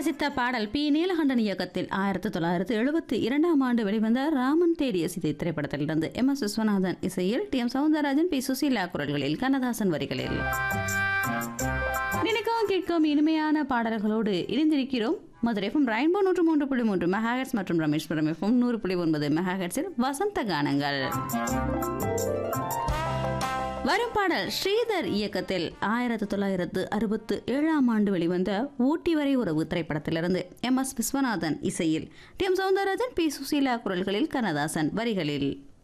ரசித்த பாடல் பி நீலகண்டன் இயக்கத்தில் ஆயிரத்தி தொள்ளாயிரத்தி எழுபத்தி இரண்டாம் ஆண்டு வெளிவந்த ராமன் தேடிய சிதை திரைப்படத்திலிருந்து எம் எஸ் விஸ்வநாதன் இசையில் T M Soundararajan P Susheela குரல்களில் கண்ணதாசன் வரிகளில் நினைக்கவும் கேட்கும் இனிமையான பாடல்களோடு இணைந்திருக்கிறோம் மதுரை எஃப்எம் ரெயின்போ நூற்று மூன்று புள்ளி மூன்று மெகாஹெட்ஸ் மற்றும் ரமேஸ்வரம் எஃப்எம் நூறு புள்ளி ஒன்பது மெகாஹெட்ஸில் வசந்த கானங்கள் வரும் பாடல் ஸ்ரீதர் இயக்கத்தில் ஆயிரத்தி தொள்ளாயிரத்து அறுபத்து ஏழாம் ஆண்டு வெளிவந்த ஊட்டி வரை உறவு திரைப்படத்திலிருந்து எம் எஸ் விஸ்வநாதன் இசையில் T M Soundararajan P Susheela குரல்களில் கண்ணதாசன் வரிகளில்